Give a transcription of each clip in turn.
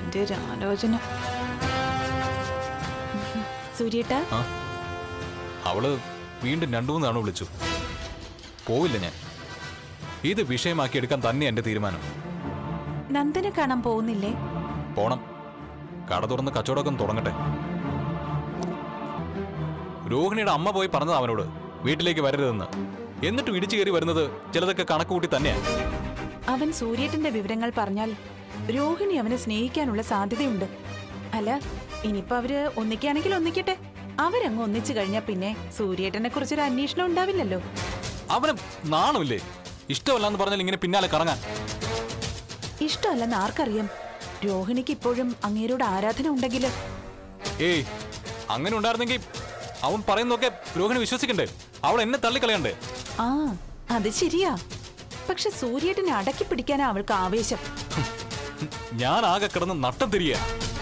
എന്റെ ഒരു ആലോചന സൂര്യേട്ടാ ആ അവള് വീണ്ടും രണ്ടു മൂന്ന് തവണ വിളിച്ചു പോവില്ല ഞാൻ ഇത് വിഷയമാക്കി എടുക്കാൻ തന്നെ എന്റെ തീരുമാനം നന്ദനെ കാണാൻ പോകുന്നില്ലേ പോണം കട തുറന്ന് കച്ചവടമൊക്കെ ഒന്ന് തുടങ്ങട്ടെ രോഹിണിയുടെ അമ്മ പോയി പറഞ്ഞത് അവനോട് വീട്ടിലേക്ക് വരരുതെന്ന് എന്നിട്ടും ഇടിച്ചു കയറി വരുന്നത് ചിലതൊക്കെ കണക്ക് കൂട്ടി തന്നെയാണ് അവൻ സൂര്യേട്ടന്റെ വിവരങ്ങൾ പറഞ്ഞാൽ രോഹിണി അവനെ സ്നേഹിക്കാനുള്ള സാധ്യതയുണ്ട് അല്ല ഇനിയിപ്പോ അവര് ഒന്നിക്കുകയാണെങ്കിൽ ഒന്നിക്കട്ടെ അവരങ്ങ് ഒന്നിച്ചു കഴിഞ്ഞാൽ പിന്നെ സൂര്യേട്ടനെ കുറിച്ചൊരു അന്വേഷണം ഉണ്ടാവില്ലല്ലോ അവന് നാണമില്ലേ ഇഷ്ടമല്ല എന്ന് പറഞ്ഞാൽ ഇങ്ങനെ പിന്നാലെ കറങ്ങാൻ ഇഷ്ടമല്ലെന്ന് ആർക്കറിയാം രോഹിണിക്ക് ഇപ്പോഴും അങ്ങേരോട് ആരാധന ഉണ്ടെങ്കിൽ ഏയ് അങ്ങനെ ഉണ്ടായിരുന്നെങ്കിൽ അവൻ പറയുന്നതൊക്കെ രോഹിണി വിശ്വസിക്കണ്ടേ അവൾ എന്നെ തള്ളിക്കളയണ്ടേ ആ അത് ശരിയാ പക്ഷെ സൂര്യേട്ടനെ അടക്കി പിടിക്കാനാ അവൾക്ക് ആവേശം ഞാൻ ആകെ കിടന്ന് നട്ടം തിരിയ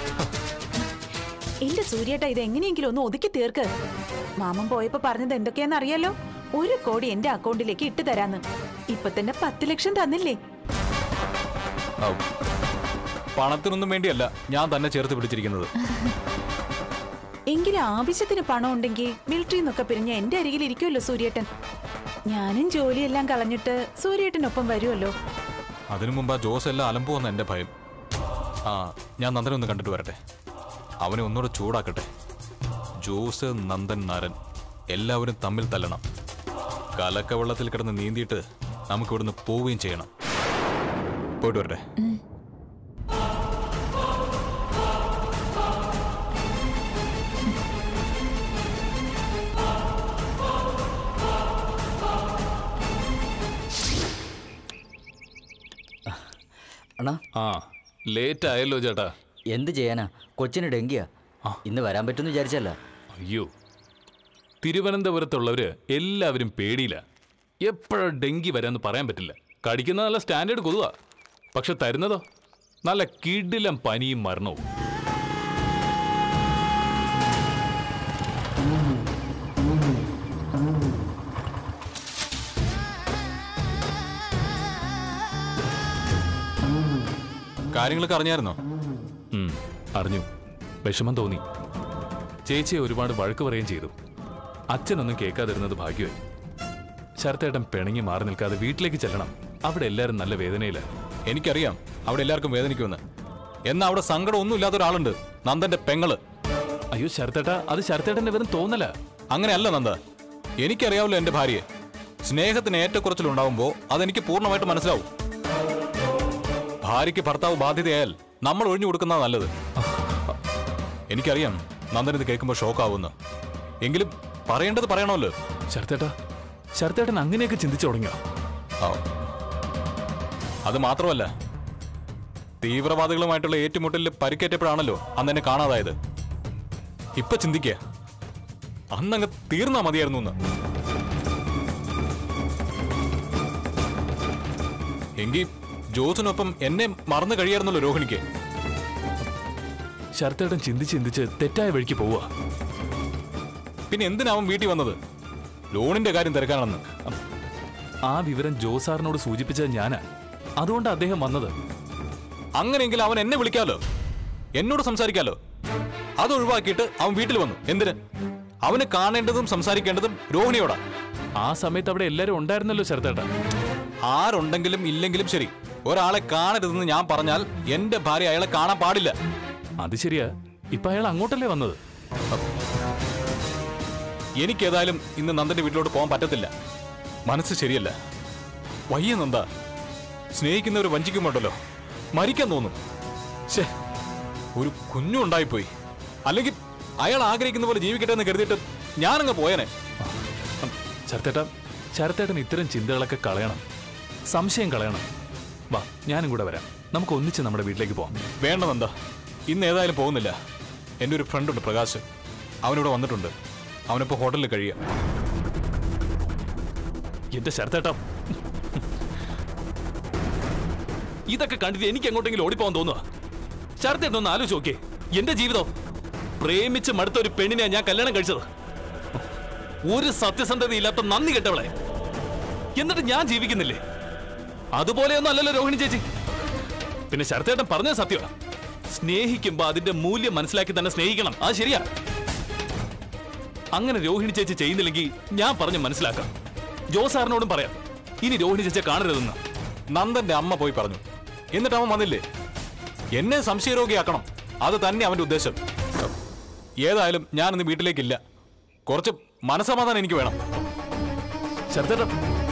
എന്റെ സൂര്യേട്ട ഇത് എങ്ങനെയെങ്കിലും ഒന്ന് ഒതുക്കി തീർക്ക് മാമൻ പോയപ്പോ പറഞ്ഞത് എന്തൊക്കെയാന്ന് അറിയാലോ ഒരു കോടി എന്റെ അക്കൗണ്ടിലേക്ക് ഇട്ട് തരാന്ന് ഇപ്പൊ തന്നെ പത്ത് ലക്ഷം തന്നില്ലേ പണത്തിനൊന്നും വേണ്ടിയല്ല ഞാൻ തന്നെ ചേർത്ത് പിടിച്ചിരിക്കുന്നത് എങ്കിലും ആവശ്യത്തിന് പണം ഉണ്ടെങ്കിൽ മിലിറ്ററിയിൽ നിന്നൊക്കെ പിരിഞ്ഞ എന്റെ അരികിൽ ഇരിക്കുമല്ലോ സൂര്യേട്ടൻ ഞാനും ജോലിയെല്ലാം കളഞ്ഞിട്ട് സൂര്യേട്ടനൊപ്പം വരുമല്ലോ അതിനു മുമ്പ് ആ ജോസ് എല്ലാം അലമ്പുവെന്ന എന്റെ ഭയം ആ ഞാൻ നന്ദനെ ഒന്ന് കണ്ടിട്ട് വരട്ടെ അവനെ ഒന്നുകൂടെ ചൂടാക്കട്ടെ ജോസ് നന്ദൻ നരൻ എല്ലാവരും തമ്മിൽ തല്ലണം കലക്കവെള്ളത്തിൽ കിടന്ന് നീന്തിയിട്ട് നമുക്ക് ഇവിടുന്ന് പോവുകയും ചെയ്യണം പോയിട്ട് വരട്ടെ അണ്ണാ ആ ലേറ്റ് ആയല്ലോ ചേട്ടാ എന്ത് ചെയ്യാനാ കൊച്ചിന് ഡെങ്കിയാ ഇന്ന് വരാൻ പറ്റുമെന്ന് വിചാരിച്ചല്ല അയ്യോ തിരുവനന്തപുരത്തുള്ളവര് എല്ലാവരും പേടിയില്ല എപ്പോഴാ ഡെങ്കി വരാന്ന് പറയാൻ പറ്റില്ല കടിക്കുന്ന നല്ല സ്റ്റാൻഡേർഡ് കൊതുവാ പക്ഷെ തരുന്നതോ നല്ല കിടിലം പനിയും മരണവും കാര്യങ്ങളൊക്കെ അറിഞ്ഞായിരുന്നോ ഉം, അറിഞ്ഞു വിഷമം തോന്നി ചേച്ചിയെ ഒരുപാട് വഴക്ക് പറയുകയും ചെയ്തു അച്ഛനൊന്നും കേൾക്കാതിരുന്നത് ഭാഗ്യമായി ശരത്തേട്ടൻ പിണങ്ങി മാറി നിൽക്കാതെ വീട്ടിലേക്ക് ചെല്ലണം അവിടെ എല്ലാവരും നല്ല വേദനയില്ല എനിക്കറിയാം അവിടെ എല്ലാവർക്കും വേദനിക്കുമെന്ന് എന്നാ അവിടെ സങ്കടം ഒന്നും ഇല്ലാത്ത ഒരാളുണ്ട് നന്ദന്റെ പെങ്ങള് അയ്യോ ശരത്തേട്ട അത് ശരത്തേട്ടന്റെ വെറും തോന്നല അങ്ങനെയല്ല നന്ദ എനിക്കറിയാവല്ലോ എന്റെ ഭാര്യയെ സ്നേഹത്തിന് ഏറ്റക്കുറച്ചിലുണ്ടാവുമ്പോ അതെനിക്ക് പൂർണ്ണമായിട്ട് മനസ്സിലാവും ഭാര്യയ്ക്ക് ഭർത്താവ് ബാധ്യതയായാൽ നമ്മൾ ഒഴിഞ്ഞു കൊടുക്കുന്നതാണ് നല്ലത് എനിക്കറിയാം നന്ദൻ ഇത് കേൾക്കുമ്പോൾ ഷോക്കാവുന്നു എങ്കിലും പറയേണ്ടത് പറയണമല്ലോ ശരത്തേട്ട ശരത്തേട്ടൻ അങ്ങനെയൊക്കെ ചിന്തിച്ചു തുടങ്ങിയോ ആ. അത് മാത്രമല്ല തീവ്രവാദികളുമായിട്ടുള്ള ഏറ്റുമുട്ടലിൽ പരിക്കേറ്റപ്പോഴാണല്ലോ അന്ന് എന്നെ കാണാതായത് ഇപ്പൊ ചിന്തിക്കുക അന്നങ്ങ് തീർന്നാ മതിയായിരുന്നു എന്ന് എങ്കിൽ ജോസിനൊപ്പം എന്നെ മറന്നു കഴിയായിരുന്നല്ലോ രോഹിണിക്ക് ശരത്തേട്ടൻ ചിന്തിച്ച് ചിന്തിച്ച് തെറ്റായ വഴിക്ക് പോവുക പിന്നെ എന്തിനാവും വീട്ടിൽ വന്നത് ലോണിന്റെ കാര്യം തിരക്കാണെന്ന് ആ വിവരം ജോസാറിനോട് സൂചിപ്പിച്ചത് ഞാനാ അതുകൊണ്ട് അദ്ദേഹം വന്നത് അങ്ങനെയെങ്കിൽ അവൻ എന്നെ വിളിക്കാലോ എന്നോട് സംസാരിക്കാലോ അത് ഒഴിവാക്കിയിട്ട് അവൻ വീട്ടിൽ വന്നു എന്തിന് അവന് കാണേണ്ടതും സംസാരിക്കേണ്ടതും രോഹിണിയോടാ ആ സമയത്ത് അവിടെ എല്ലാവരും ഉണ്ടായിരുന്നല്ലോ ശരത്തേട്ട ആരുണ്ടെങ്കിലും ഇല്ലെങ്കിലും ശരി ഒരാളെ കാണരുതെന്ന് ഞാൻ പറഞ്ഞാൽ എന്റെ ഭാര്യ അയാളെ കാണാൻ പാടില്ല അത് ശരിയാ ഇപ്പൊ അയാൾ അങ്ങോട്ടല്ലേ വന്നത് എനിക്കേതായാലും ഇന്ന് നന്ദന്റെ വീട്ടിലോട്ട് പോകാൻ പറ്റത്തില്ല മനസ്സ് ശരിയല്ല വയ്യ നന്ദ സ്നേഹിക്കുന്നവർ വഞ്ചിക്കുമ്പോണ്ടല്ലോ മരിക്കാൻ തോന്നും ശേ ഒരു കുഞ്ഞുണ്ടായിപ്പോയി അല്ലെങ്കിൽ അയാൾ ആഗ്രഹിക്കുന്ന പോലെ ജീവിക്കട്ടെ എന്ന് കരുതിയിട്ട് ഞാനങ്ങ് പോയനെ ശരത്തേട്ട ശരത്തേട്ടൻ ഇത്തരം ചിന്തകളൊക്കെ കളയണം സംശയം കളയണം വാ ഞാനും കൂടെ വരാം നമുക്ക് ഒന്നിച്ച് നമ്മുടെ വീട്ടിലേക്ക് പോവാം വേണ്ട നന്ദ ഇന്ന് ഏതായാലും പോകുന്നില്ല എൻ്റെ ഒരു ഫ്രണ്ടുണ്ട് പ്രകാശ് അവനിവിടെ വന്നിട്ടുണ്ട് അവനിപ്പോൾ ഹോട്ടലിൽ കഴിയുക എന്റെ ശരത്തേട്ട ഇതൊക്കെ കണ്ടിട്ട് എനിക്ക് എങ്ങോട്ടെങ്കിലും ഓടിപ്പോവാൻ തോന്നുക ശരത്തേട്ടൻ ഒന്ന് ആലോചിച്ച് നോക്കിയേ എന്റെ ജീവിതം പ്രേമിച്ച് മടുത്ത ഒരു പെണ്ണിനെ ഞാൻ കല്യാണം കഴിച്ചത് ഒരു സത്യസന്ധത ഇല്ലാത്ത നന്ദി കെട്ടവളെ എന്നിട്ട് ഞാൻ ജീവിക്കുന്നില്ലേ അതുപോലെയൊന്നും അല്ലല്ലോ രോഹിണി ചേച്ചി പിന്നെ ശരത്തേട്ടൻ പറഞ്ഞത് സത്യമാണ് സ്നേഹിക്കുമ്പോ അതിന്റെ മൂല്യം മനസ്സിലാക്കി തന്നെ സ്നേഹിക്കണം അത് ശരിയാ അങ്ങനെ രോഹിണി ചേച്ചി ചെയ്യുന്നില്ലെങ്കിൽ ഞാൻ പറഞ്ഞ് മനസ്സിലാക്കാം ജോസാറിനോടും പറയാം ഇനി രോഹിണി ചേച്ചിയെ കാണരുതെന്ന് നന്ദന്റെ അമ്മ പോയി പറഞ്ഞു എന്നിട്ട് അവൻ വന്നില്ലേ എന്നെ സംശയരോഗിയാക്കണം അത് തന്നെ അവന്റെ ഉദ്ദേശം ഏതായാലും ഞാനിന്ന് വീട്ടിലേക്കില്ല കുറച്ച് മനസമാധാനം എനിക്ക് വേണം ശരത്തേട്ടൻ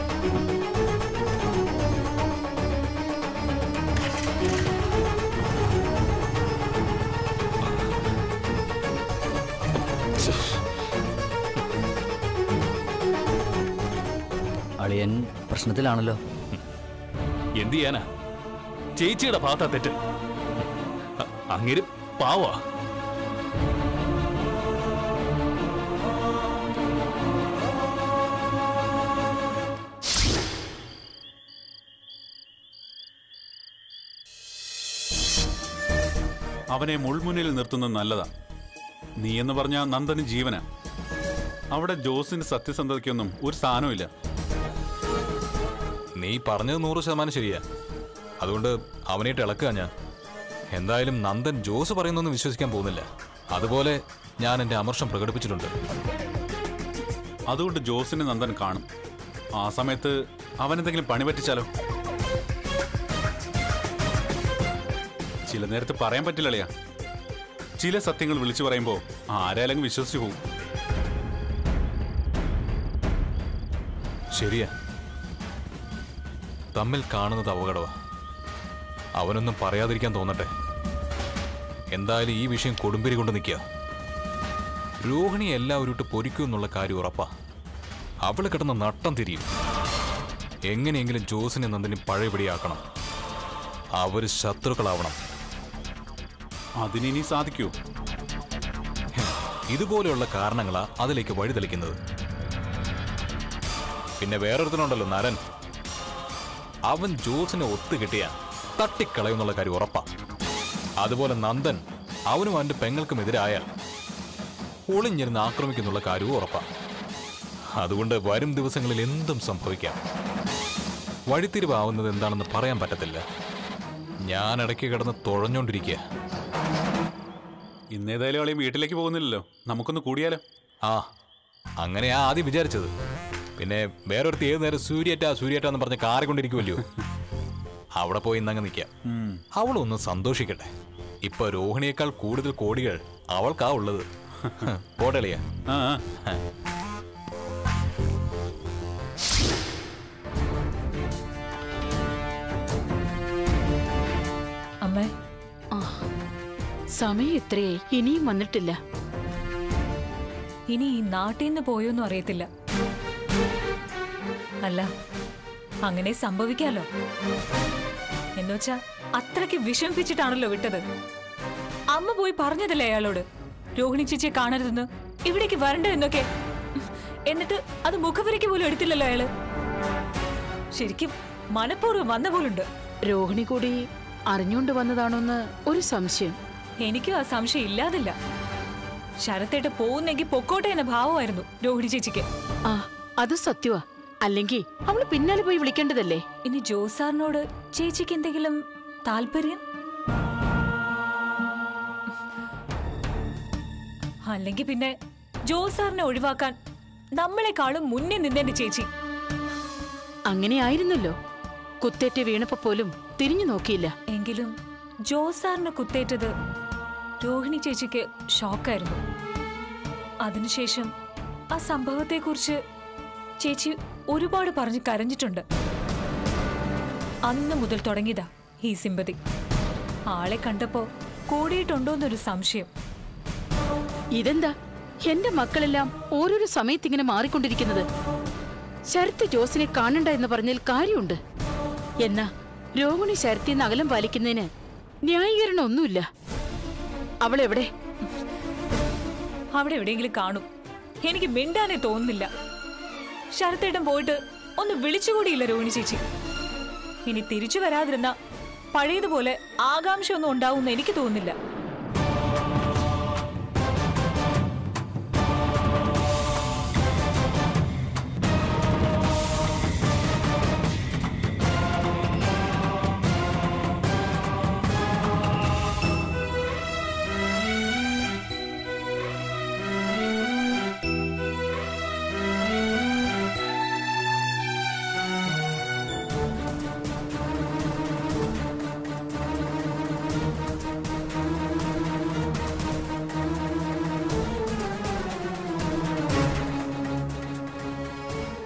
അളിയൻ പ്രശ്നത്തിലാണല്ലോ എന്ത് ചെയ്യാനാ ചേച്ചിയുടെ ഭാഗത്താ തെറ്റ് അ- അങ്ങേര് പാവാ അവനെ മുൾമുന്നിൽ നിർത്തുന്നത് നല്ലതാ നീ എന്ന് പറഞ്ഞ നന്ദന് ജീവനാ അവിടെ ജോസിന് സത്യസന്ധതയ്ക്കൊന്നും ഒരു സ്ഥാനവുമില്ല നീ പറഞ്ഞത് നൂറ് ശതമാനം ശരിയാ അതുകൊണ്ട് അവനായിട്ട് ഇളക്കുക ഞാൻ എന്തായാലും നന്ദൻ ജോസ് പറയുന്നൊന്നും വിശ്വസിക്കാൻ പോകുന്നില്ല അതുപോലെ ഞാൻ എന്റെ അമർഷം പ്രകടിപ്പിച്ചിട്ടുണ്ട് അതുകൊണ്ട് ജോസിനെ നന്ദൻ കാണും ആ സമയത്ത് അവൻ എന്തെങ്കിലും പണി പറ്റിച്ചാലോ ചില നേരത്ത് പറയാൻ പറ്റില്ലളിയാ ചില സത്യങ്ങൾ വിളിച്ചു പറയുമ്പോൾ ആരായാലും വിശ്വസിച്ചു പോകും ശരിയാ തമ്മിൽ കാണുന്നത് അപകടമാ അവനൊന്നും പറയാതിരിക്കാൻ തോന്നട്ടെ എന്തായാലും ഈ വിഷയം കൊടുമ്പിരി കൊണ്ട് നിൽക്കുക രോഹിണി എല്ലാവരും ഇട്ട് പൊരിക്കും എന്നുള്ള കാര്യം ഉറപ്പാ അവള് കിടന്ന നട്ടം തിരിയും എങ്ങനെയെങ്കിലും ജോസിനെ നന്ദിനി പഴയപടിയാക്കണം അവര് ശത്രുക്കളാവണം അതിനി സാധിക്കൂ ഇതുപോലെയുള്ള കാരണങ്ങളാ അതിലേക്ക് വഴിതെളിക്കുന്നത് പിന്നെ വേറൊരുത്തനുണ്ടല്ലോ നരൻ അവൻ ജോസിനെ ഒത്തുകിട്ടിയ തട്ടിക്കളയുന്നുള്ള കാര്യം ഉറപ്പാ അതുപോലെ നന്ദൻ അവനും അവന്റെ പെങ്ങൾക്കും എതിരായാൽ ഒളിഞ്ഞിരുന്ന് ആക്രമിക്കുന്നുള്ള കാര്യവും ഉറപ്പാ അതുകൊണ്ട് വരും ദിവസങ്ങളിൽ എന്തും സംഭവിക്കാം വഴിത്തിരിവാവുന്നത് എന്താണെന്ന് പറയാൻ പറ്റത്തില്ല ഞാൻ ഇടയ്ക്ക് കിടന്ന് തുഴഞ്ഞോണ്ടിരിക്കുക ഇന്നേതായാലും അളിയും വീട്ടിലേക്ക് പോകുന്നില്ലല്ലോ നമുക്കൊന്ന് കൂടിയാലോ ആ അങ്ങനെയാ ആദ്യം വിചാരിച്ചത് പിന്നെ വേറൊരുത്തി ഏത് നേരം സൂര്യേറ്റ സൂര്യേറ്റ എന്ന് പറഞ്ഞ് കാറി കൊണ്ടിരിക്കുമല്ലോ അവിടെ പോയി ഇന്നങ്ങ് നിൽക്കാം അവളൊന്ന് സന്തോഷിക്കട്ടെ ഇപ്പൊ രോഹിണിയേക്കാൾ കൂടുതൽ കോടികൾ അവൾക്കാ ഉള്ളത് പോടളിയാ ആ ആ. അമ്മേ സമയം ഇത്രയായി ഇനിയും വന്നിട്ടില്ല ഇനി ഈ നാട്ടിൽ നിന്ന് പോയോന്നും അറിയത്തില്ല അല്ല അങ്ങനെ സംഭവിക്കാലോ എന്നുവെച്ചാ അത്രയ്ക്ക് വിഷമിപ്പിച്ചിട്ടാണല്ലോ വിട്ടത് അമ്മ പോയി പറഞ്ഞതല്ലേ അയാളോട് രോഹിണി ചേച്ചിയെ കാണരുതെന്ന് ഇവിടേക്ക് വരണ്ട എന്നൊക്കെ എന്നിട്ട് അത് മുഖവരയ്ക്ക് പോലും എടുത്തില്ലല്ലോ അയാള് ശരിക്കും മനഃപൂർവ്വം വന്ന പോലുണ്ട് രോഹിണി കൂടി അറിഞ്ഞുകൊണ്ട് വന്നതാണോന്ന് ഒരു സംശയം എനിക്കും ആ സംശയം ഇല്ലാതില്ല ശരത്തേട്ട് പോകുന്നെങ്കിൽ പൊക്കോട്ടെ എന്ന ഭാവമായിരുന്നു രോഹിണി ചേച്ചിക്ക് ആ അത് സത്യവാ അല്ലെങ്കിൽ അവള് പിന്നാലെ പോയി വിളിക്കേണ്ടതല്ലേ ഇനി ജോസാറിനോട് ചേച്ചിക്ക് എന്തെങ്കിലും താല്പര്യം അല്ലെങ്കിൽ പിന്നെ ജോസാറിനെ ഒഴിവാക്കാൻ നമ്മളെക്കാളും മുന്നേ നിന്നെന്റെ ചേച്ചി അങ്ങനെയായിരുന്നല്ലോ കുത്തേറ്റ് വീണപ്പോ പോലും തിരിഞ്ഞു നോക്കിയില്ല എങ്കിലും ജോസാറിന് കുത്തേറ്റത് രോഹിണി ചേച്ചിക്ക് ഷോക്കായിരുന്നു അതിനുശേഷം ആ സംഭവത്തെക്കുറിച്ച് ചേച്ചി ഒരുപാട് പറഞ്ഞ് കരഞ്ഞിട്ടുണ്ട് അന്ന് മുതൽ തുടങ്ങിയതാ ഈ സിമ്പതി ആളെ കണ്ടപ്പോ കൂടിയിട്ടുണ്ടോന്നൊരു സംശയം ഇതെന്താ എന്റെ മക്കളെല്ലാം ഓരോരോ സമയത്ത് ഇങ്ങനെ മാറിക്കൊണ്ടിരിക്കുന്നത് ശരത്ത് ജോസിനെ കാണണ്ട എന്ന് പറഞ്ഞാൽ കാര്യമുണ്ട് എന്നാ രോഹിണി ശരത്തിന്ന് അകലം പാലിക്കുന്നതിന് ന്യായീകരണം ഒന്നുമില്ല അവളെവിടെ അവിടെ എവിടെയെങ്കിലും കാണും എനിക്ക് മിണ്ടാനേ തോന്നുന്നില്ല ശരത്തേട്ടൻ പോയിട്ട് ഒന്ന് വിളിച്ചുകൂടിയില്ല രോഹിണി ചേച്ചി ഇനി തിരിച്ചു വരാതിരുന്ന പഴയതുപോലെ ആകാംക്ഷ ഒന്നും ഉണ്ടാവുമെന്ന് എനിക്ക് തോന്നുന്നില്ല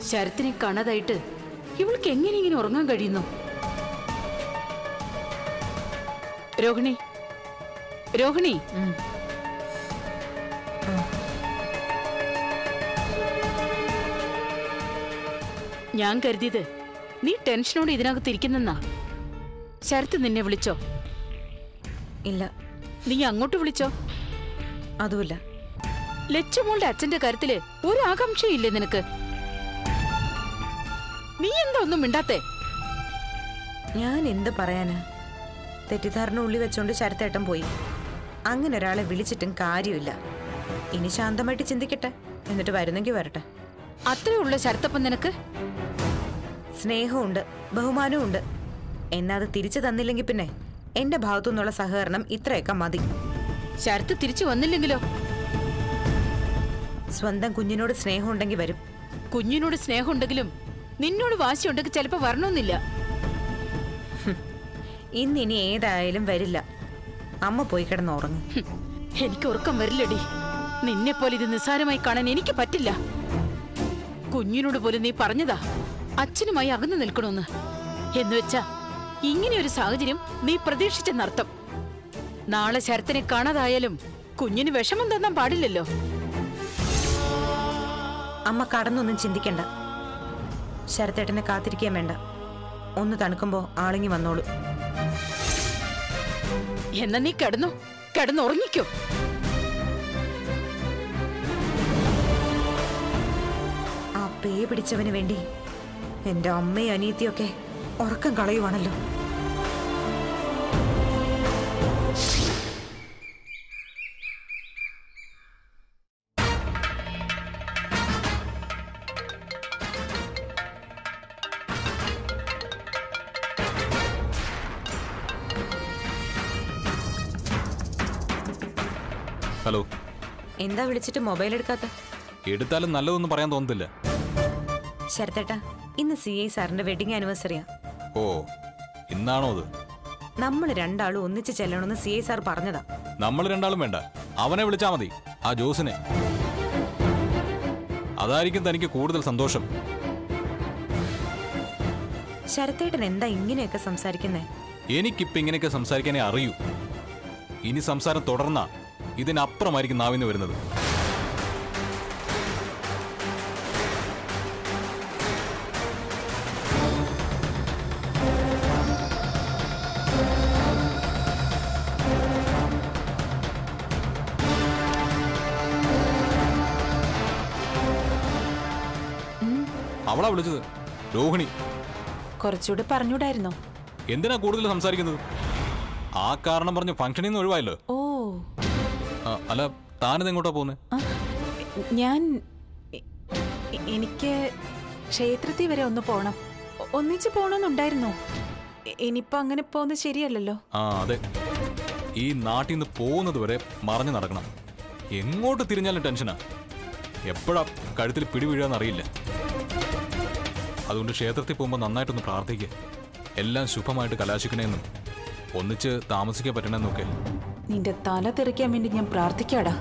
ശരത്തിനെ കാണാതായിട്ട് ഇവൾക്ക് എങ്ങനെ ഇങ്ങനെ ഉറങ്ങാൻ കഴിയുന്നു രോഹിണി രോഹിണി ഞാൻ കരുതിയത് നീ ടെൻഷനോട് ഇതിനകത്ത് ഇരിക്കുന്നെന്നാ ശരത്ത് നിന്നെ വിളിച്ചോ ഇല്ല നീ അങ്ങോട്ട് വിളിച്ചോ അതുമില്ല ലച്ചുമോളുടെ അച്ഛന്റെ കാര്യത്തില് ഒരു ആകാംക്ഷയില്ലേ നിനക്ക് നീ എന്താ ഒന്നും മിണ്ടാത്തെ ഞാൻ എന്ത് പറയാനാ തെറ്റിദ്ധാരണ ഉള്ളി വെച്ചോണ്ട് ശരത്തേട്ടൻ പോയി അങ്ങനെ ഒരാളെ വിളിച്ചിട്ടും കാര്യമില്ല ഇനി ശാന്തമായിട്ട് ചിന്തിക്കട്ടെ എന്നിട്ട് വരുന്നെങ്കിൽ വരട്ടെ അത്രേ ഉള്ള ശരത്തപ്പം നിനക്ക് സ്നേഹമുണ്ട് ബഹുമാനവും ഉണ്ട് എന്നാ അത് തിരിച്ചു തന്നില്ലെങ്കിൽ പിന്നെ എന്റെ ഭാഗത്തു നിന്നുള്ള സഹകരണം ഇത്രയൊക്കെ മതി ശരത്ത് തിരിച്ചു വന്നില്ലെങ്കിലോ സ്വന്തം കുഞ്ഞിനോട് സ്നേഹമുണ്ടെങ്കിൽ വരും കുഞ്ഞിനോട് സ്നേഹമുണ്ടെങ്കിലും നിന്നോട് വാശിയുണ്ടെങ്കിൽ ചിലപ്പോ വരണമെന്നില്ല ഇന്ന് ഇനി ഏതായാലും വരില്ല അമ്മ പോയി കിടന്ന് ഉറങ്ങും ഹും, എനിക്ക് ഉറക്കം വരില്ലടി നിന്നെ പോലെ ഇത് നിസ്സാരമായി കാണാൻ എനിക്ക് പറ്റില്ല കുഞ്ഞിനോട് പോലും നീ പറഞ്ഞതാ അച്ഛനുമായി അകന്നു നിൽക്കണമെന്ന് എന്നുവെച്ചാ ഇങ്ങനെ ഒരു സാഹചര്യം നീ പ്രതീക്ഷിച്ചെന്നർത്ഥം നാളെ ശരത്തിനെ കാണാതായാലും കുഞ്ഞിന് വിഷമം തന്നാൻ പാടില്ലല്ലോ അമ്മ കടന്നൊന്നും ചിന്തിക്കണ്ട ശരത്തേട്ടനെ കാത്തിരിക്കാൻ വേണ്ട ഒന്ന് തണുക്കുമ്പോ ആളിങ്ങി വന്നോളൂ എന്നാ നീ കിടന്നു കിടന്നുറങ്ങിക്കോ ആ പേ പിടിച്ചവന് വേണ്ടി എന്റെ അമ്മയും അനിയത്തിയൊക്കെ ഉറക്കം കളയുവാണല്ലോ ഹലോ എന്താ വിളിച്ചിട്ട് മൊബൈൽ എടുക്കാത്ത എടുത്താലും നല്ലതൊന്നും പറയാൻ തോന്നത്തില്ല ശരത്തേട്ടാ ഇന്ന് സി ഐ സാറിന്റെ വെഡിങ് ആനിവേഴ്സറിയാ ഓ ഇന്നാണോ അത് നമ്മൾ രണ്ടാളും ഒന്നിച്ച് ചെല്ലണമെന്ന് സി ഐ സാർ പറഞ്ഞതാ നമ്മൾ രണ്ടാളും വേണ്ട അവനെ വിളിച്ചാ മതി ആ ജോസിനെ അതായിരിക്കും തനിക്ക് കൂടുതൽ സന്തോഷം ശരത്തേട്ടൻ എന്താ ഇങ്ങനെയൊക്കെ സംസാരിക്കുന്നേ എനിക്കിപ്പോ ഇങ്ങനെയൊക്കെ സംസാരിക്കാനേ അറിയൂ ഇനി സംസാരം തുടർന്ന ഇതിനപ്പുറമായിരിക്കും നാവിന്ന് വരുന്നത് അവളാ വിളിച്ചത് രോഹിണി കുറച്ചുകൂടി പറഞ്ഞൂടായിരുന്നോ എന്തിനാ കൂടുതൽ സംസാരിക്കുന്നത് ആ കാരണം പറഞ്ഞ് ഫംഗ്ഷനിൽ നിന്ന് ഒഴിവായല്ലോ ഓ ആ, അല്ല താനിത് എങ്ങോട്ടാ പോകുന്നത് ആ, ഞാൻ എ- എ- എനിക്ക് ക്ഷേത്രത്തിൽ വരെ ഒന്ന് പോണം ഒ- ഒന്നിച്ച് പോണമെന്നുണ്ടായിരുന്നു ഇ- ഇനിയിപ്പോ അങ്ങനെ പോകുന്നത് ശരിയല്ലല്ലോ ആ അതെ ഈ നാട്ടിൽ നിന്ന് പോകുന്നത് വരെ മറഞ്ഞു നടക്കണം എങ്ങോട്ട് തിരിഞ്ഞാലും ടെൻഷനാ എപ്പോഴാ കഴുത്തിൽ പിടി വീഴാന്നറിയില്ല അതുകൊണ്ട് ക്ഷേത്രത്തിൽ പോകുമ്പോൾ നന്നായിട്ടൊന്ന് പ്രാർത്ഥിക്കുക എല്ലാം ശുഭമായിട്ട് കലാശിക്കണേന്നും ഒന്നിച്ച് താമസിക്കാൻ പറ്റണമെന്നൊക്കെ നിന്റെ തല തെറിക്കാൻ വേണ്ടി ഞാൻ പ്രാർത്ഥിക്കാടാ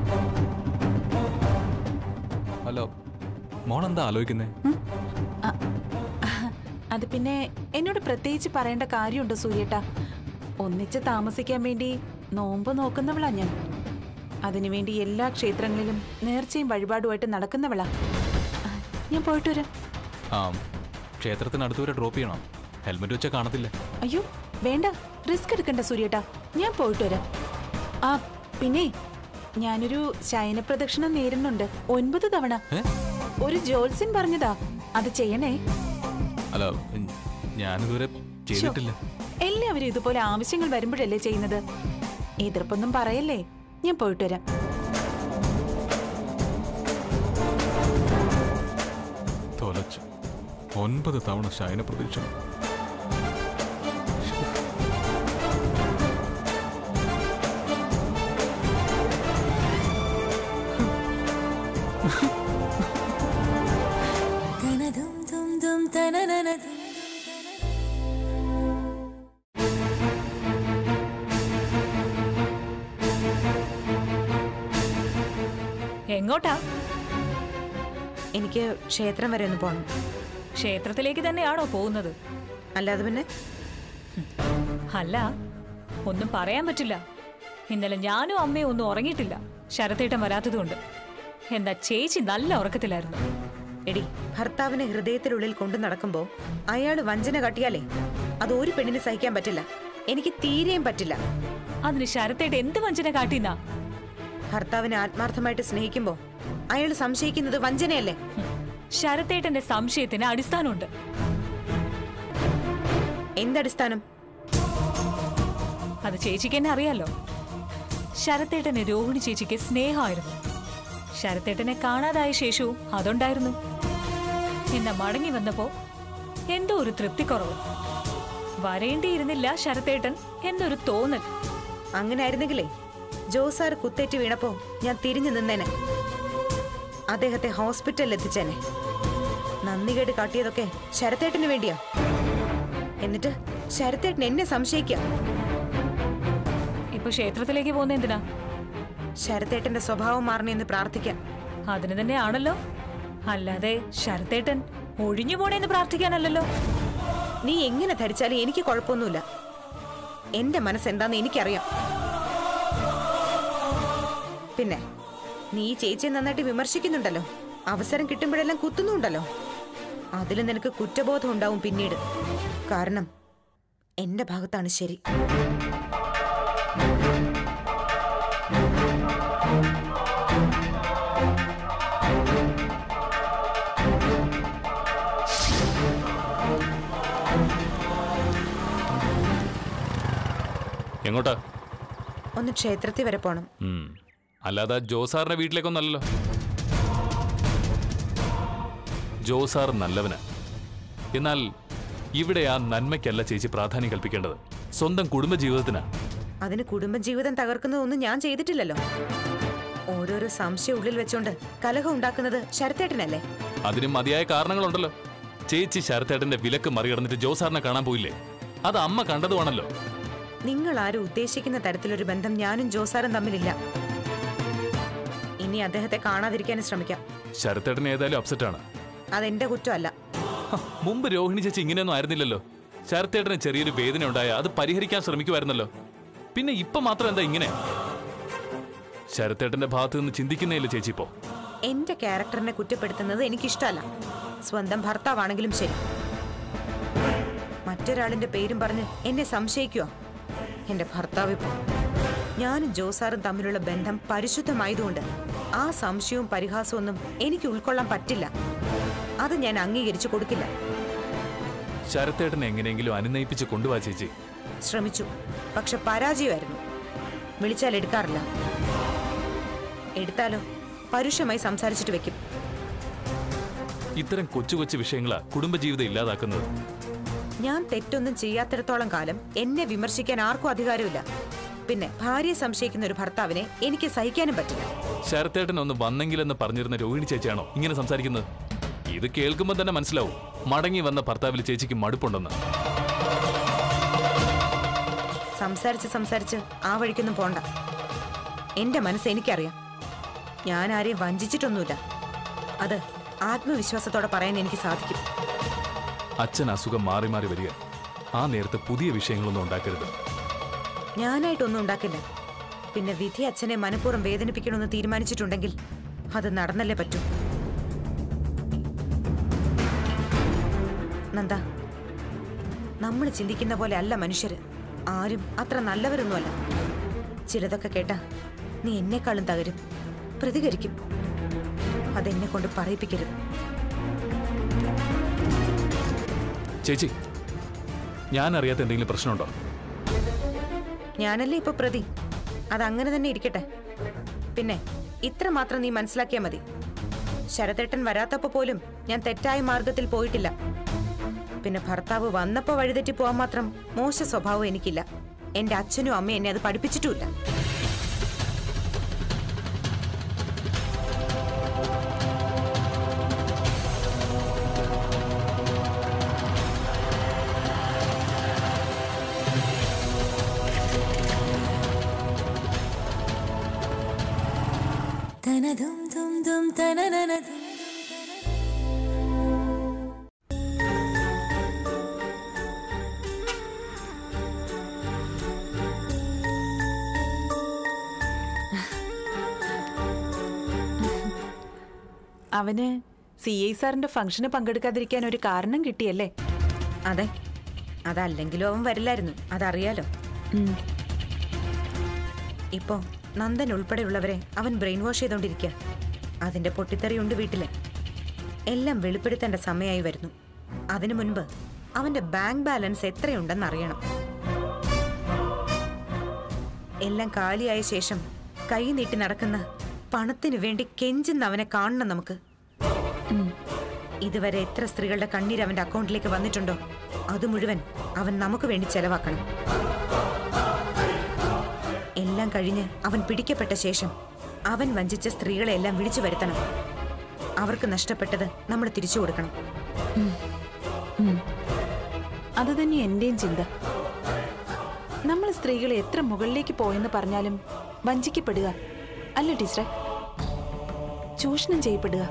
അല്ല മോളെന്താ ആലോചിക്കുന്നേ അ- അത് പിന്നെ എന്നോട് പ്രത്യേകിച്ച് പറയേണ്ട കാര്യമുണ്ടോ സൂര്യേട്ടാ ഒന്നിച്ച് താമസിക്കാൻ വേണ്ടി നോമ്പ് നോക്കുന്നവളാ ഞാൻ അതിനുവേണ്ടി എല്ലാ ക്ഷേത്രങ്ങളിലും നേർച്ചയും വഴിപാടുമായിട്ട് നടക്കുന്നവളാ ആ, ഞാൻ പോയിട്ട് വരാം ആ ക്ഷേത്രത്തിനടുത്ത് വരെ ഡ്രോപ്പ് ചെയ്യണം ഹെൽമെറ്റ് വെച്ചാൽ കാണത്തില്ല അയ്യോ വേണ്ട റിസ്ക് എടുക്കണ്ട സൂര്യേട്ടാ ഞാൻ പോയിട്ട് വരാം ആ പിന്നെ ഞാനൊരു ശയന പ്രദക്ഷിണം നേരുന്നുണ്ട് ഒൻപത് തവണ ഏ? ഒരു ജോത്സ്യൻ പറഞ്ഞതാ അത് ചെയ്യണേ അല്ല ഉം, ഞാനിതുവരെ ചെയ്തിട്ടില്ല എല്ലാവരും ഇതുപോലെ ആവശ്യങ്ങൾ വരുമ്പോഴല്ലേ ചെയ്യുന്നത് എതിർപ്പൊന്നും പറയല്ലേ ഞാൻ പോയിട്ട് വരാം തൊലച്ചു ഒൻപത് തവണ ശയന പ്രതീക്ഷ എങ്ങോട്ടാ എനിക്ക് ക്ഷേത്രം വരെ ഒന്ന് പോകണം ക്ഷേത്രത്തിലേക്ക് തന്നെയാണോ പോകുന്നത് അല്ലാതെ പിന്നെ അല്ല ഒന്നും പറയാൻ പറ്റില്ല ഇന്നലെ ഞാനും അമ്മയും ഒന്നും ഉറങ്ങിയിട്ടില്ല ശരത്തേട്ടൻ വരാത്തതുകൊണ്ട് എന്താ ചേച്ചി നല്ല ഉറക്കത്തിലായിരുന്നു എടി ഭർത്താവിനെ ഹൃദയത്തിനുള്ളിൽ കൊണ്ടു നടക്കുമ്പോൾ അയാൾ വഞ്ചന കാട്ടിയാലേ അത് ഒരു പെണ്ണിന് സഹിക്കാൻ പറ്റില്ല എനിക്ക് തീരെയും പറ്റില്ല അതിന് ശരത്തേട്ട എന്ത് വഞ്ചന കാട്ടിന്നാ ഭർത്താവിനെ ആത്മാർത്ഥമായിട്ട് സ്നേഹിക്കുമ്പോൾ അയാൾ സംശയിക്കുന്നത് വഞ്ചനയല്ലേ ശരത്തേട്ടന്റെ സംശയത്തിന് അടിസ്ഥാനമുണ്ട് എന്തടിസ്ഥാനം അത് ചേച്ചിക്ക് എന്നെ അറിയാലോ ശരത്തേട്ടന് രോഹിണി ചേച്ചിക്ക് സ്നേഹമായിരുന്നു ശരത്തേട്ടനെ കാണാതായ ശേഷവും അതുണ്ടായിരുന്നു എന്നെ മടങ്ങി വന്നപ്പോ എന്തോ ഒരു തൃപ്തിക്കുറവ് വരേണ്ടിയിരുന്നില്ല ശരത്തേട്ടൻ എന്നൊരു തോന്നൽ അങ്ങനെ ആയിരുന്നെങ്കിലേ ജോസാർ കുത്തേറ്റ് വീണപ്പോ ഞാൻ തിരിഞ്ഞു നിന്നേനെ അദ്ദേഹത്തെ ഹോസ്പിറ്റലിൽ എത്തിച്ചേനെ നന്ദികേട് കാട്ടിയതൊക്കെ ശരത്തേട്ടന് വേണ്ടിയാ എന്നിട്ട് ശരത്തേട്ടൻ എന്നെ സംശയിക്കാം ഇപ്പൊ ക്ഷേത്രത്തിലേക്ക് പോകുന്ന എന്തിനാ ശരത്തേട്ടന്റെ സ്വഭാവം മാറണമെന്ന് പ്രാർത്ഥിക്കാൻ അതിന് തന്നെയാണല്ലോ അല്ലാതെ ശരത്തേട്ടൻ ഒഴിഞ്ഞു പോണേന്ന് പ്രാർത്ഥിക്കാനല്ലല്ലോ നീ എങ്ങനെ ധരിച്ചാലും എനിക്ക് കുഴപ്പമൊന്നുമില്ല എന്റെ മനസ്സെന്താന്ന് എനിക്കറിയാം പിന്നെ നീ ഈ ചേച്ചിയെ നന്നായിട്ട് വിമർശിക്കുന്നുണ്ടല്ലോ അവസരം കിട്ടുമ്പോഴെല്ലാം കുത്തുന്നുണ്ടല്ലോ അതിൽ നിനക്ക് കുറ്റബോധം ഉണ്ടാവും പിന്നീട് കാരണം എന്റെ ഭാഗത്താണ് ശരി എങ്ങോട്ടാ ഒന്ന് ക്ഷേത്രത്തിൽ വരെ പോണം ഉം. അല്ലാതെ ജോസാറിന്റെ വീട്ടിലേക്കൊന്നല്ലല്ലോ ജോസാർ നല്ലവന് എന്നാൽ ഇവിടെ ആ നന്മയ്ക്കല്ല ചേച്ചി പ്രാധാന്യം കൽപ്പിക്കേണ്ടത് സ്വന്തം കുടുംബജീവിതത്തിന് അതിന് കുടുംബജീവിതം തകർക്കുന്നതൊന്നും ഞാൻ ചെയ്തിട്ടില്ലല്ലോ ഓരോരോ സംശയം ഉള്ളിൽ വെച്ചോണ്ട് കലഹം ഉണ്ടാക്കുന്നത് ശരത്തേട്ടനല്ലേ അതിന് മതിയായ കാരണങ്ങളുണ്ടല്ലോ ചേച്ചി ശരത്തേട്ടന്റെ വിലക്ക് മറികടന്നിട്ട് ജോസാറിനെ കാണാൻ പോയില്ലേ അത് അമ്മ കണ്ടതുമാണല്ലോ നിങ്ങൾ ആരും ഉദ്ദേശിക്കുന്ന തരത്തിലൊരു ബന്ധം ഞാനും ജോസാറും തമ്മിലില്ല ഇനി അദ്ദേഹത്തെ കാണാതിരിക്കാൻ ശ്രമിക്കാം ശരത്തേട്ടൻ ഏതായാലും അപ്സെറ്റ് ആണ് അതെന്റെ കുറ്റമല്ല ഹ, മുമ്പ് രോഹിണി ചേച്ചി ഇങ്ങനെയൊന്നും ആയിരുന്നില്ലല്ലോ ശരത്തേട്ടന് ചെറിയൊരു വേദന ഉണ്ടായ അത് പരിഹരിക്കാൻ ശ്രമിക്കുമായിരുന്നല്ലോ പിന്നെ ഇപ്പൊ മാത്രം എന്താ ഇങ്ങനെ ശരത്തേട്ടന്റെ ഭാഗത്ത് നിന്ന് ചിന്തിക്കുന്നേയില്ല ചേച്ചി ഇപ്പോ എന്റെ ക്യാരക്ടറിനെ കുറ്റപ്പെടുത്തുന്നത് എനിക്കിഷ്ടമല്ല സ്വന്തം ഭർത്താവാണെങ്കിലും ശരി മറ്റൊരാളിന്റെ പേരും പറഞ്ഞ് എന്നെ സംശയിക്കുക എന്റെ ഭർത്താവ് ഇപ്പോ ഞാനും ജോസാറും തമ്മിലുള്ള ബന്ധം പരിശുദ്ധമായതുകൊണ്ട് ആ സംശയവും പരിഹാസവും ഒന്നും എനിക്ക് ഉൾക്കൊള്ളാൻ പറ്റില്ല അത് ഞാൻ അംഗീകരിച്ചു കൊടുക്കില്ല ശരത്തേട്ടനെ എങ്ങനെയെങ്കിലും അനുനയിപ്പിച്ച് കൊണ്ടുപോവാ ചേച്ചി ശ്രമിച്ചു പക്ഷെ പരാജയമായിരുന്നു വിളിച്ചാൽ എടുക്കാറില്ല എടുത്താലോ പരുഷമായി സംസാരിച്ചിട്ട് വെക്കും ഇത്തരം കൊച്ചു കൊച്ചു വിഷയങ്ങളാ കുടുംബജീവിതം ഇല്ലാതാക്കുന്നത് ഞാൻ തെറ്റൊന്നും ചെയ്യാത്തിടത്തോളം കാലം എന്നെ വിമർശിക്കാൻ ആർക്കും അധികാരമില്ല പിന്നെ ഭാര്യയെ സംശയിക്കുന്ന ഒരു ഭർത്താവിനെ എനിക്ക് സഹിക്കാനും പറ്റില്ല ശരത്തേട്ടൻ ഒന്ന് വന്നെങ്കിലെന്ന് പറഞ്ഞിരുന്ന രോഹിണി ചേച്ചിയാണോ ഇങ്ങനെ സംസാരിക്കുന്നത് ഇത് കേൾക്കുമ്പോൾ തന്നെ മനസ്സിലാവും മടങ്ങി വന്ന ഭർത്താവിൽ ചേച്ചിക്ക് മടുപ്പുണ്ടെന്ന് സംസാരിച്ച് സംസാരിച്ച് ആ വഴിക്കൊന്നും പോണ്ട എന്റെ മനസ്സ് എനിക്കറിയാം ഞാൻ ആരെയും വഞ്ചിച്ചിട്ടൊന്നുമില്ല അത് ആത്മവിശ്വാസത്തോടെ പറയാൻ എനിക്ക് സാധിക്കും അച്ഛൻ അസുഖം മാറി മാറി വരിക ആ നേരത്ത് പുതിയ വിഷയങ്ങളൊന്നും ഉണ്ടാക്കരുത് ഞാനായിട്ടൊന്നും ഉണ്ടാക്കില്ല പിന്നെ വിധി അച്ഛനെ മനഃപൂർവ്വം വേദനിപ്പിക്കണമെന്ന് തീരുമാനിച്ചിട്ടുണ്ടെങ്കിൽ അത് നടന്നല്ലേ പറ്റൂ നന്ദ നമ്മൾ ചിന്തിക്കുന്ന പോലെ അല്ല മനുഷ്യര് ആരും അത്ര നല്ലവരൊന്നുമല്ല ചിലതൊക്കെ കേട്ടാ നീ എന്നെക്കാളും തകരും പ്രതികരിക്കും അതെന്നെ കൊണ്ട് പറയിപ്പിക്കരുത് ചേച്ചി ഞാൻ അറിയാത്ത എന്തെങ്കിലും പ്രശ്നമുണ്ടോ ഞാനല്ലേ ഇപ്പൊ പ്രതി അതങ്ങനെ തന്നെ ഇരിക്കട്ടെ പിന്നെ ഇത്ര മാത്രം നീ മനസ്സിലാക്കിയാ മതി ശരത്തേട്ടൻ വരാത്തപ്പോ പോലും ഞാൻ തെറ്റായ മാർഗത്തിൽ പോയിട്ടില്ല പിന്നെ ഭർത്താവ് വന്നപ്പോ വഴിതെറ്റി പോവാൻ മാത്രം മോശ സ്വഭാവം എനിക്കില്ല എന്റെ അച്ഛനും അമ്മയും എന്നെ അത് പഠിപ്പിച്ചിട്ടുമില്ല തനതും തും തും തനനനതും അവന് സി ഐ സാറിന്റെ ഫംഗ്ഷന് പങ്കെടുക്കാതിരിക്കാൻ ഒരു കാരണം കിട്ടിയല്ലേ അതെ അതല്ലെങ്കിലും അവൻ വരില്ലായിരുന്നു അതറിയാലോ ഉം. ഇപ്പോ നന്ദൻ ഉൾപ്പെടെയുള്ളവരെ അവൻ ബ്രെയിൻ വാഷ് ചെയ്തോണ്ടിരിക്കുക അതിന്റെ പൊട്ടിത്തെറിയുണ്ട് വീട്ടില് എല്ലാം വെളിപ്പെടുത്തേണ്ട സമയമായി വരുന്നു അതിനു മുൻപ് അവന്റെ ബാങ്ക് ബാലൻസ് എത്രയുണ്ടെന്ന് അറിയണം എല്ലാം കാലിയായ ശേഷം കൈ നീട്ടി നടക്കുന്ന പണത്തിനു വേണ്ടി കെഞ്ചുന്ന അവനെ കാണണം നമുക്ക് ഇതുവരെ എത്ര സ്ത്രീകളുടെ കണ്ണീര് അവന്റെ അക്കൗണ്ടിലേക്ക് വന്നിട്ടുണ്ടോ അത് മുഴുവൻ അവൻ നമുക്ക് വേണ്ടി ചെലവാക്കണം എല്ലാം കഴിഞ്ഞ് അവൻ പിടിക്കപ്പെട്ട ശേഷം അവൻ വഞ്ചിച്ച സ്ത്രീകളെ എല്ലാം വിളിച്ചു വരുത്തണം അവർക്ക് നഷ്ടപ്പെട്ടത് നമ്മൾ തിരിച്ചു കൊടുക്കണം അത് തന്നെ എന്റെയും ചിന്ത നമ്മൾ സ്ത്രീകൾ എത്ര മുകളിലേക്ക് പോയെന്ന് പറഞ്ഞാലും വഞ്ചിക്കപ്പെടുക അല്ല ടീച്ചറെ ചൂഷണം ചെയ്യപ്പെടുക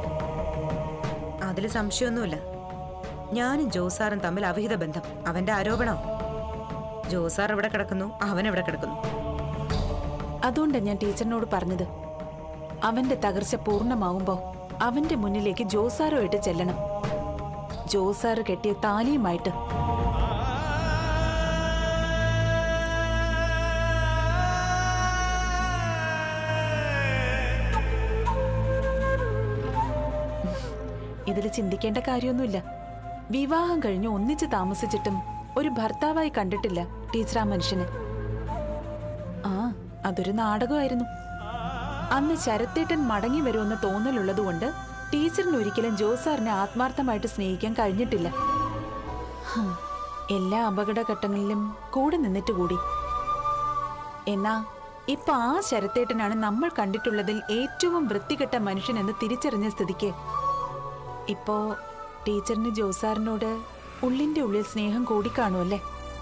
അതിൽ സംശയമൊന്നുമില്ല ഞാനും ജോസാറും തമ്മിൽ അവിഹിത ബന്ധം അവന്റെ ആരോപണം ജോസാർ എവിടെ കിടക്കുന്നു അവൻ എവിടെ കിടക്കുന്നു അതുകൊണ്ടാണ് ഞാൻ ടീച്ചറിനോട് പറഞ്ഞത് അവന്റെ തകർച്ച പൂർണ്ണമാവുമ്പോ അവന്റെ മുന്നിലേക്ക് ജോസാറുമായിട്ട് ചെല്ലണം ജോസാറ് കെട്ടിയ താലിയുമായിട്ട് ഇതിൽ ചിന്തിക്കേണ്ട കാര്യമൊന്നുമില്ല വിവാഹം കഴിഞ്ഞ് ഒന്നിച്ച് താമസിച്ചിട്ടും ഒരു ഭർത്താവായി കണ്ടിട്ടില്ല ടീച്ചർ ആ മനുഷ്യനെ ആ അതൊരു നാടകമായിരുന്നു അന്ന് ശരത്തേട്ടൻ മടങ്ങി വരുമെന്ന് തോന്നലുള്ളതുകൊണ്ട് ടീച്ചറിന് ഒരിക്കലും ജോസാറിനെ ആത്മാർത്ഥമായിട്ട് സ്നേഹിക്കാൻ കഴിഞ്ഞിട്ടില്ല ഹും, എല്ലാ അപകടഘട്ടങ്ങളിലും കൂടെ നിന്നിട്ട് കൂടി എന്നാ ഇപ്പൊ ആ ശരത്തേട്ടനാണ് നമ്മൾ കണ്ടിട്ടുള്ളതിൽ ഏറ്റവും വൃത്തികെട്ട മനുഷ്യനെന്ന് തിരിച്ചറിഞ്ഞ സ്ഥിതിക്ക് ഇപ്പോ ടീച്ചറിന് ജോസാറിനോട് ഉള്ളിന്റെ ഉള്ളിൽ സ്നേഹം കൂടിക്കാണുമല്ലേ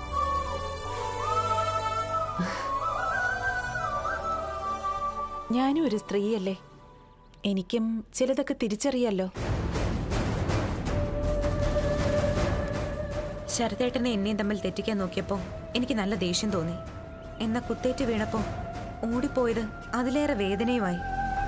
ഞാനും ഒരു സ്ത്രീയല്ലേ എനിക്കും ചിലതൊക്കെ തിരിച്ചറിയാലോ ശരതേട്ടനെ എന്നെയും തമ്മിൽ തെറ്റിക്കാൻ നോക്കിയപ്പോ എനിക്ക് നല്ല ദേഷ്യം തോന്നി എന്നാ കുത്തേറ്റ് വീണപ്പോ ഓടിപ്പോയത് അതിലേറെ വേദനയുമായി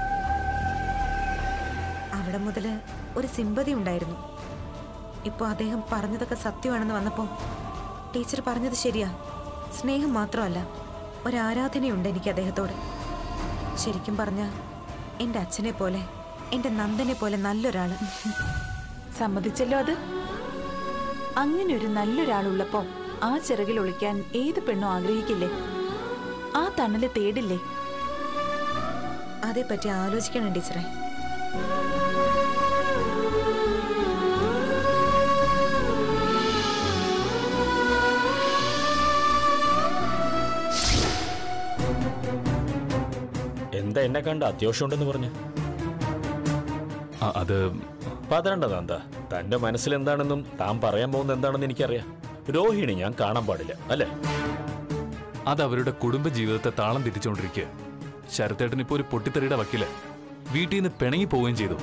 അവിടെ മുതല് ഒരു സിമ്പതി ഉണ്ടായിരുന്നു ഇപ്പോൾ അദ്ദേഹം പറഞ്ഞതൊക്കെ സത്യമാണെന്ന് വന്നപ്പോൾ ടീച്ചർ പറഞ്ഞത് ശരിയാ സ്നേഹം മാത്രമല്ല ഒരാരാധനയുണ്ട് എനിക്ക് അദ്ദേഹത്തോട് ശരിക്കും പറഞ്ഞ എൻ്റെ അച്ഛനെ പോലെ എൻ്റെ നന്ദനെ പോലെ നല്ലൊരാള് സമ്മതിച്ചല്ലോ അത് അങ്ങനെ ഒരു നല്ലൊരാളുള്ളപ്പോ ആ ചിറകിൽ ഒളിക്കാൻ ഏത് പെണ്ണും ആഗ്രഹിക്കില്ലേ ആ തണല് തേടില്ലേ അതേപ്പറ്റി ആലോചിക്കണം ടീച്ചറെ എന്താ എന്നെ കണ്ട അത്യാവശ്യമുണ്ടെന്ന് പറഞ്ഞു ആ, അത് പതരണ്ടത് എന്താ തന്റെ മനസ്സിൽ എന്താണെന്നും താൻ പറയാൻ പോകുന്നത് എന്താണെന്ന് എനിക്കറിയാം രോഹിണി ഞാൻ കാണാൻ പാടില്ല അല്ലേ അത് അവരുടെ കുടുംബ ജീവിതത്തെ താളം തിരിച്ചുകൊണ്ടിരിക്കുക ശരത്തേട്ടൻ ഇപ്പോൾ ഒരു പൊട്ടിത്തെറിയുടെ വക്കില് വീട്ടിൽ നിന്ന് പിണങ്ങി പോവുകയും ചെയ്തു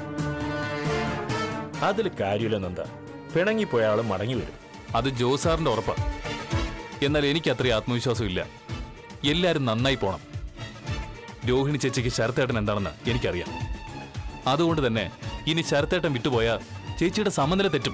അതിൽ കാര്യമില്ല നന്ദ പിണങ്ങിപ്പോയ ആള് മടങ്ങി വരും അത് ജോസാറിന്റെ ഉറപ്പാ എന്നാൽ എനിക്ക് അത്രയും ആത്മവിശ്വാസം ഇല്ല എല്ലാരും നന്നായി പോണം രോഹിണി ചേച്ചിക്ക് ശരത്തേട്ടൻ എന്താണെന്ന് എനിക്കറിയാം അതുകൊണ്ട് തന്നെ ഇനി ശരത്തേട്ടൻ വിട്ടുപോയാ ചേച്ചിയുടെ സമനില തെറ്റും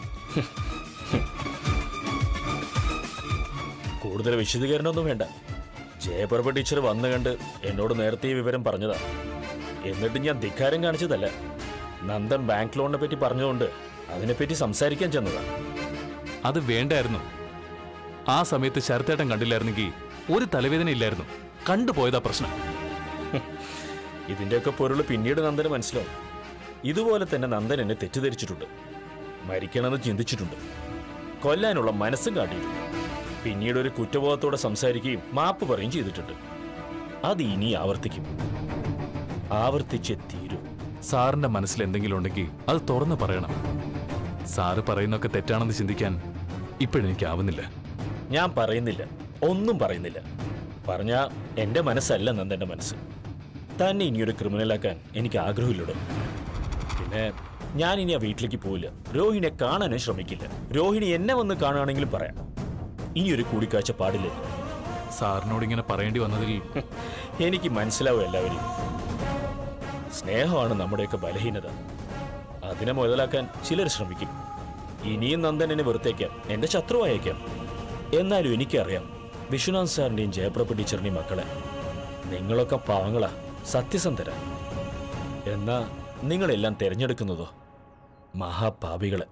കൂടുതൽ വിശദീകരണമൊന്നും വേണ്ട ജയപ്രഭ ടീച്ചർ വന്നു കണ്ട് എന്നോട് നേരത്തെ ഈ വിവരം പറഞ്ഞതാ എന്നിട്ട് ഞാൻ ധിക്കാരം കാണിച്ചതല്ല നന്ദൻ ബാങ്ക് ലോണിനെ പറ്റി പറഞ്ഞതുകൊണ്ട് അതിനെപ്പറ്റി സംസാരിക്കാൻ ചെന്നതാ അത് വേണ്ടായിരുന്നു ആ സമയത്ത് ശരത്തേട്ടൻ കണ്ടില്ലായിരുന്നെങ്കിൽ ഒരു തലവേദന ഇല്ലായിരുന്നു കണ്ടുപോയതാ പ്രശ്നം ഇതിന്റെയൊക്കെ പൊരുൾ പിന്നീട് നന്ദന് മനസ്സിലാവും ഇതുപോലെ തന്നെ നന്ദൻ എന്നെ തെറ്റിദ്ധരിച്ചിട്ടുണ്ട് മരിക്കണമെന്ന് ചിന്തിച്ചിട്ടുണ്ട് കൊല്ലാനുള്ള മനസ്സും കാട്ടിയിട്ടുണ്ട് പിന്നീട് ഒരു കുറ്റബോധത്തോടെ സംസാരിക്കുകയും മാപ്പ് പറയുകയും ചെയ്തിട്ടുണ്ട് അത് ഇനി ആവർത്തിക്കും ആവർത്തിച്ചേ തീരൂ സാറിന്റെ മനസ്സിൽ എന്തെങ്കിലും ഉണ്ടെങ്കിൽ അത് തുറന്നു പറയണം സാറ് പറയുന്നൊക്കെ തെറ്റാണെന്ന് ചിന്തിക്കാൻ ഇപ്പോഴെനിക്കാവുന്നില്ല ഞാൻ പറയുന്നില്ല ഒന്നും പറയുന്നില്ല പറഞ്ഞ എന്റെ മനസ്സല്ല നന്ദന്റെ മനസ്സ് തന്നെ ഇനിയൊരു ക്രിമിനലാക്കാൻ എനിക്ക് ആഗ്രഹമില്ലടോ പിന്നെ ഞാൻ ഇനി ആ വീട്ടിലേക്ക് പോവില്ല രോഹിണിയെ കാണാനും ശ്രമിക്കില്ല രോഹിണി എന്നെ വന്ന് കാണുകയാണെങ്കിലും പറയാം ഇനിയൊരു കൂടിക്കാഴ്ച പാടില്ല സാറിനോട് ഇങ്ങനെ പറയേണ്ടി വന്നതിൽ എനിക്ക് മനസ്സിലാവും എല്ലാവരെയും സ്നേഹമാണ് നമ്മുടെയൊക്കെ ബലഹീനത അതിനെ മുതലാക്കാൻ ചിലർ ശ്രമിക്കും ഇനിയും നന്ദൻ എന്നെ വെറുത്തേക്കാം എന്റെ ശത്രുവായേക്കാം എന്നാലും എനിക്കറിയാം വിശ്വനാഥ് സാറിന്റെയും ജയപ്രഭ ടീച്ചറിന്റെയും മക്കളെ നിങ്ങളൊക്കെ പാവങ്ങളാ സത്യസന്ധരാ എന്നാ നിങ്ങളെല്ലാം തിരഞ്ഞെടുക്കുന്നതോ മഹാപാപികളെ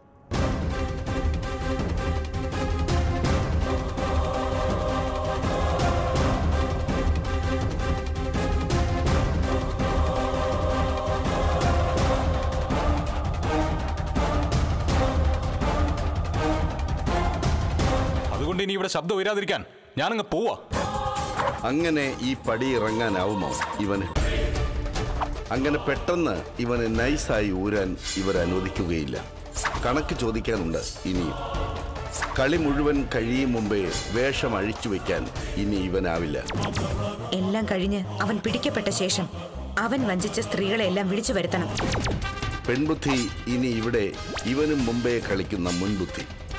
അതുകൊണ്ട് ഇനി ഇവിടെ ശബ്ദം ഉയരാതിരിക്കാൻ ഞാനങ്ങ് പോവാ അങ്ങനെ ഈ പടി ഇറങ്ങാനാവുമോ ഇവന് അങ്ങനെ പെട്ടെന്ന് ഇവന് നൈസായി ഊരാൻ ഇവർ അനുവദിക്കുകയില്ല കണക്ക് ചോദിക്കാനുണ്ട് ഇനിയും കളി മുഴുവൻ കഴിയും മുമ്പേ വേഷം അഴിച്ചു വെക്കാൻ ഇനി ഇവനാവില്ല എല്ലാം കഴിഞ്ഞ് അവൻ പിടിക്കപ്പെട്ട ശേഷം അവൻ വഞ്ചിച്ച സ്ത്രീകളെ എല്ലാം വിളിച്ചു വരുത്തണം പെൺബുദ്ധി ഇനി ഇവിടെ ഇവനും മുമ്പേ കളിക്കുന്ന മുൻബുദ്ധി